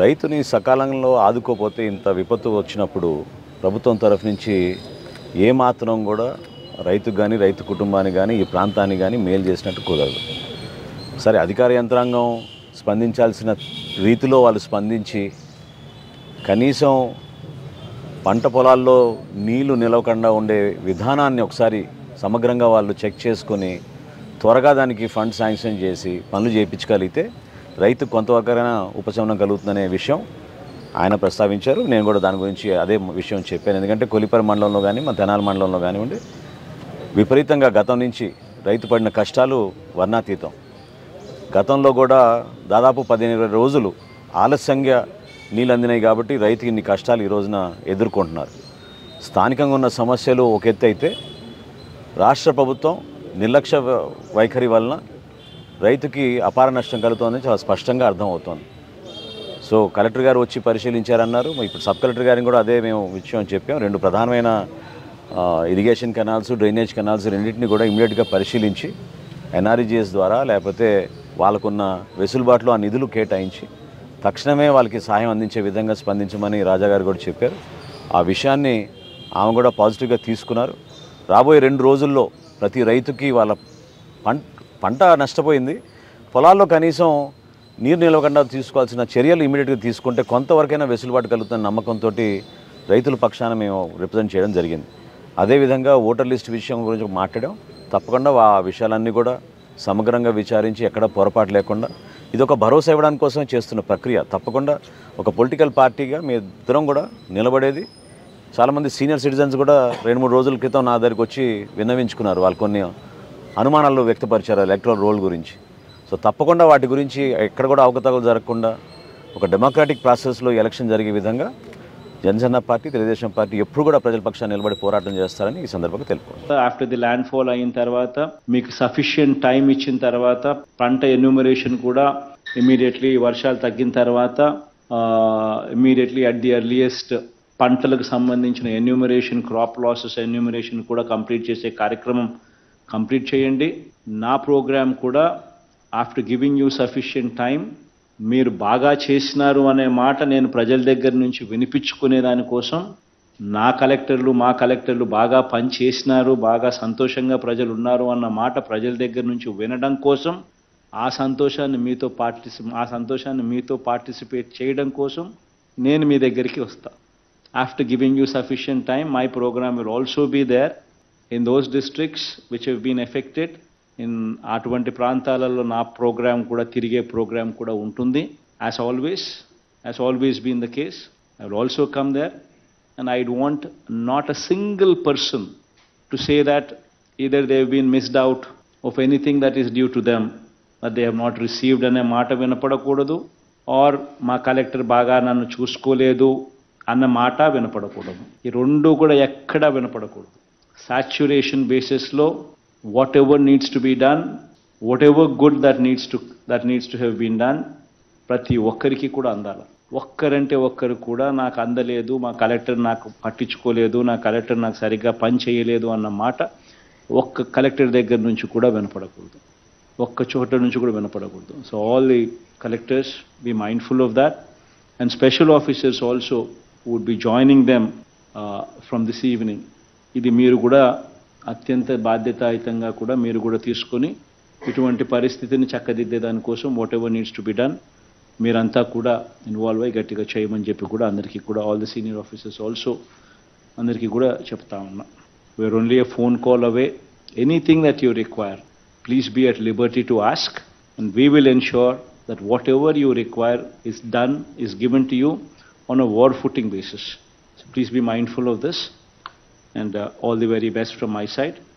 రైతుని సకాలంలో ఆదుకోపోతే ఇంత విపత్తు వచ్చినప్పుడు ప్రభుత్వం తరఫు నుంచి ఏ మాత్రం కూడా రైతుకు కానీ రైతు కుటుంబానికి కానీ ఈ ప్రాంతానికి కానీ మేలు చేసినట్టు కుదరదు సరే అధికార యంత్రాంగం స్పందించాల్సిన రీతిలో వాళ్ళు స్పందించి కనీసం పంట పొలాల్లో నీళ్లు నిలవకుండా ఉండే విధానాన్ని ఒకసారి సమగ్రంగా వాళ్ళు చెక్ చేసుకొని త్వరగా దానికి ఫండ్ శాంక్షన్ చేసి పనులు చేయించగలిగితే రైతు కొంతవరకైనా ఉపశమనం కలుగుతుందనే విషయం ఆయన ప్రస్తావించారు నేను కూడా దాని గురించి అదే విషయం చెప్పాను ఎందుకంటే కొలిపరి మండలంలో కానీ మా తెనాలి మండలంలో కానివ్వండి విపరీతంగా గతం నుంచి రైతు పడిన కష్టాలు వర్ణాతీతం గతంలో కూడా దాదాపు పదిహేను ఇరవై రోజులు ఆలస్యంగా నీళ్ళు అందినాయి కాబట్టి రైతుకి ఇన్ని కష్టాలు ఈ రోజున ఎదుర్కొంటున్నారు స్థానికంగా ఉన్న సమస్యలు ఒక ఎత్తు అయితే రాష్ట్ర ప్రభుత్వం నిర్లక్ష్య వ- వైఖరి వలన రైతుకి అపార నష్టం కలుగుతోందని చాలా స్పష్టంగా అర్థమవుతోంది సో కలెక్టర్ గారు వచ్చి పరిశీలించారన్నారు మరి ఇప్పుడు సబ్ కలెక్టర్ గారిని కూడా అదే మేము విషయం చెప్పాం రెండు ప్రధానమైన ఆ, ఇరిగేషన్ కెనాల్స్ డ్రైనేజ్ కెనాల్స్ రెండింటిని కూడా ఇమీడియట్గా పరిశీలించి ఎన్ఆర్ఈజిఎస్ ద్వారా లేకపోతే వాళ్ళకున్న వెసులుబాటులో ఆ నిధులు కేటాయించి తక్షణమే వాళ్ళకి సహాయం అందించే విధంగా స్పందించమని రాజా గారు కూడా చెప్పారు ఆ విషయాన్ని ఆమె కూడా పాజిటివ్గా తీసుకున్నారు రాబోయే రెండు రోజుల్లో ప్రతి రైతుకి వాళ్ళ పంట పంట నష్టపోయింది పొలాల్లో కనీసం నీరు నిలవకుండా తీసుకోవాల్సిన చర్యలు ఇమీడియట్గా తీసుకుంటే కొంతవరకైనా వెసులుబాటు కలుగుతున్న నమ్మకంతో రైతుల పక్షాన మేము రిప్రజెంట్ చేయడం జరిగింది అదేవిధంగా ఓటర్ లిస్ట్ విషయం గురించి మాట్లాడాం తప్పకుండా ఆ విషయాలన్నీ కూడా సమగ్రంగా విచారించి ఎక్కడ పొరపాటు లేకుండా ఇది ఒక భరోసా ఇవ్వడానికి కోసమే చేస్తున్న ప్రక్రియ తప్పకుండా ఒక పొలిటికల్ పార్టీగా మీ ఇద్దరం కూడా నిలబడేది చాలామంది సీనియర్ సిటిజన్స్ కూడా రెండు మూడు రోజుల క్రితం నా దగ్గరికి వచ్చి విన్నవించుకున్నారు వాళ్ళు కొన్ని అనుమానాలు వ్యక్తపరిచారు ఎలక్ట్రల్ రోల్ గురించి సో తప్పకుండా వాటి గురించి ఎక్కడ కూడా అవకతవకలు జరగకుండా ఒక డెమోక్రాటిక్ ప్రాసెస్లో ఎలక్షన్ జరిగే విధంగా జనసేన పార్టీ తెలుగుదేశం పార్టీ ఎప్పుడు కూడా ప్రజల పక్షాన్ని నిలబడి పోరాటం చేస్తారని ఈ సందర్భంగా తెలుపుకుంటారు ఆఫ్టర్ ది ల్యాండ్ ఫాల్ అయిన తర్వాత మీకు సఫిషియంట్ టైం ఇచ్చిన తర్వాత పంట ఎన్యూమరేషన్ కూడా ఇమీడియట్లీ వర్షాలు తగ్గిన తర్వాత ఇమీడియట్లీ అట్ ది ఎర్లియస్ట్ పంటలకు సంబంధించిన ఎన్యూమరేషన్ క్రాప్ లాసెస్ ఎన్యూమరేషన్ కూడా కంప్లీట్ చేసే కార్యక్రమం కంప్లీట్ చేయండి నా ప్రోగ్రామ్ కూడా after giving you sufficient time మీరు బాగా చేసినారు అనే మాట నేను ప్రజల దగ్గర నుంచి వినిపించుకునే దానికోసం నా కలెక్టర్లు మా కలెక్టర్లు బాగా పని చేసినారు బాగా సంతోషంగా ప్రజలు ఉన్నారు అన్న మాట ప్రజల దగ్గర నుంచి వినడం కోసం ఆ సంతోషాన్ని మీతో పార్టిసి ఆ సంతోషాన్ని మీతో పార్టిసిపేట్ చేయడం కోసం నేను మీ దగ్గరికి వస్తా after giving you sufficient time my programme will also be there in those districts which have been affected in అటువంటి ప్రాంతాలలో నా ప్రోగ్రామ్ కూడా తిరిగే ప్రోగ్రామ్ కూడా ఉంటుంది as always as always been the case I will also come there and I'd want not a single person to say that either they've been missed out of anything that is due to them, that they have not received అనే మాట వినపడకూడదు are మా collector బాగా నన్ను చూసుకోలేదు అన్న మాట వినపడకూడదు ఈ రెండు కూడా ఎక్కడా వినపడకూడదు సాచ్యురేషన్ బేసిస్లో whatever needs to be done whatever good that needs to that needs to have been done ప్రతి ఒక్కరికి కూడా అందాలి ఒక్కరంటే ఒక్కరు కూడా నాకు అందలేదు మా కలెక్టర్ నాకు పట్టించుకోలేదు నా కలెక్టర్ నాకు సరిగ్గా పని చేయలేదు అన్న మాట ఒక్క కలెక్టర్ దగ్గర నుంచి కూడా వినపడకూడదు ఒక్క చోట నుంచి కూడా వినపడకూడదు so all the collectors be mindful of that and special officers also would be joining them from this evening ఇది మీరు కూడా అత్యంత బాధ్యతాయుతంగా కూడా మీరు కూడా తీసుకొని ఇటువంటి పరిస్థితిని చక్కదిద్దే దానికోసం whatever needs to be done మీరంతా కూడా ఇన్వాల్వ్ అయ్యి గట్టిగా చేయమని చెప్పి కూడా అందరికీ కూడా all the senior officers also అందరికీ కూడా చెప్తా ఉన్నా where only a phone call away anything that you require please be at liberty to ask and we will ensure that whatever you require is done, is given to you on a war footing basis. So please be mindful of this and uh, all the very best from my side.